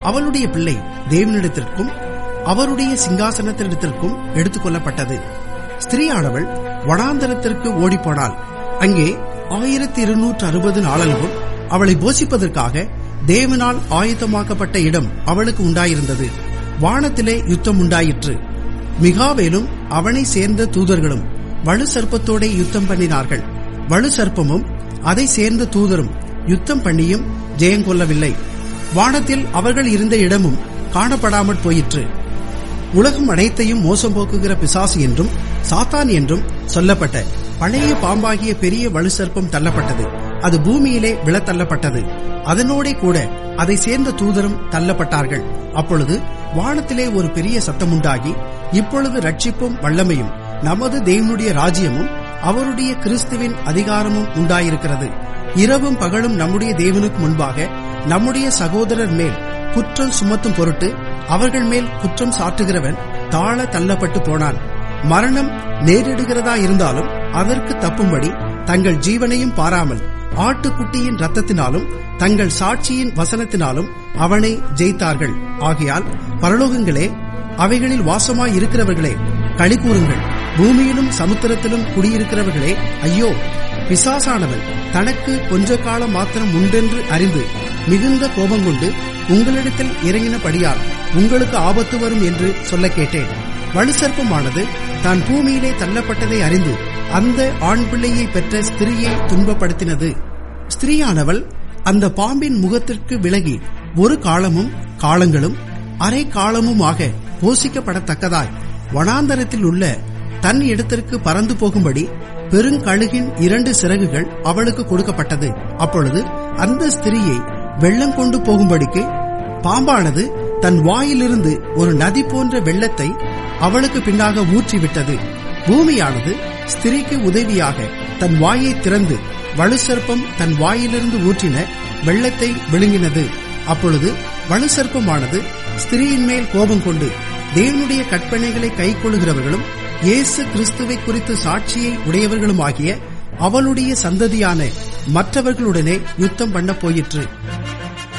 அவளுடைய பிள்ளை தேவனிடத்திற்கும் அவருடைய சிங்காசனத்தினிடத்திற்கும் எடுத்துக் கொள்ளப்பட்டது ஸ்திரீயானவள் வனாந்தரத்திற்கு ஓடிப்போனாள் அங்கே ஆயிரத்தி இருநூற்று அறுபது நாளளவும் அவளை போஷிப்பதற்காக தேவனால் ஆயத்தமாக்கப்பட்ட இடம் அவளுக்கு உண்டாயிருந்தது வானத்திலே யுத்தம் உண்டாயிற்று மிகாவேலும் அவனை சேர்ந்த தூதர்களும் வலு சர்ப்பத்தோட யுத்தம் பண்ணினார்கள் வலு சர்ப்பமும் அதை சேர்ந்த தூதரும் யுத்தம் பண்ணியும் ஜெயங்கொள்ளவில்லை வானத்தில் அவர்கள் இருந்த இடமும் காணப்படாமற் போயிற்று உலகம் அனைத்தையும் மோசம் போக்குகிற பிசாசு என்றும் சாத்தான் என்றும் சொல்லப்பட்ட பழைய பாம்பாகிய பெரிய வலு சர்ப்பம் தள்ளப்பட்டது அது பூமியிலே விழத்தள்ளப்பட்டது அதனோடே கூட அதை சேர்ந்த தூதரும் தள்ளப்பட்டார்கள் அப்பொழுது வானத்திலே ஒரு பெரிய சத்தமுண்டாகி இப்பொழுது ரட்சிப்பும் வல்லமையும் நமது தேவனுடைய ராஜ்யமும் அவருடைய கிறிஸ்துவின் அதிகாரமும் உண்டாயிருக்கிறது இரவும் பகலும் நம்முடைய தேவனுக்கு முன்பாக நம்முடைய சகோதரர் மேல் குற்றம் சுமத்தும் பொருட்டு அவர்கள் மேல் குற்றம் சாட்டுகிறவன் தாழ தள்ளப்பட்டு போனான் மரணம் நேரிடுகிறதா இருந்தாலும் அதற்கு தப்பும்படி தங்கள் ஜீவனையும் பாராமல் ஆட்டுக்குட்டியின் ரத்தத்தினாலும் தங்கள் சாட்சியின் வசனத்தினாலும் அவனை ஜெயித்தார்கள் ஆகையால் பரலோகங்களே அவைகளில் வாசமாய் இருக்கிறவர்களே களி கூறுங்கள் பூமியிலும் சமுத்திரத்திலும் குடியிருக்கிறவர்களே ஐயோ பிசாசானவன் தனக்கு கொஞ்ச காலம் மாத்திரம் உண்டென்று அறிந்து மிகுந்த கோபம் கொண்டு உங்களிடத்தில் இறங்கினபடியால் உங்களுக்கு ஆபத்து வரும் என்று சொல்ல கேட்டேன் வலுசற்பமானது தான் பூமியிலே தள்ளப்பட்டதை அறிந்து அந்த ஆண் பிள்ளையை பெற்ற ஸ்திரியை துன்பப்படுத்தினது ஸ்திரீயானவள் அந்த பாம்பின் முகத்திற்கு விலகி ஒரு காலமும் காலங்களும் அரை காலமுமாக போஷிக்கப்படத்தக்கதாய் வனாந்தரத்தில் உள்ள தன் இடத்திற்கு பறந்து போகும்படி பெருங்கழுகின் இரண்டு சிறகுகள் அவளுக்கு கொடுக்கப்பட்டது அப்பொழுது அந்த ஸ்திரியை வெள்ளம் கொண்டு போகும்படிக்கு பாம்பானது தன் வாயிலிருந்து ஒரு நதி போன்ற வெள்ளத்தை அவளுக்கு பின்னாக ஊற்றிவிட்டது பூமியானது ஸ்திரிக்கு உதவியாக தன் வாயை திறந்து வலுசர்ப்பம் தன் வாயிலிருந்து ஊற்றின வெள்ளத்தை விழுங்கினது அப்பொழுது வலுசர்ப்பமானது ஸ்திரியின் மேல் கோபம் கொண்டு தேவனுடைய கற்பனைகளை கைக்கொள்ளுகிறவர்களும் இயேசு கிறிஸ்துவை குறித்து சாட்சியை உடையவர்களுமாகிய அவளுடைய சந்ததியான மற்றவர்களுடனே யுத்தம் பண்ண போயிற்று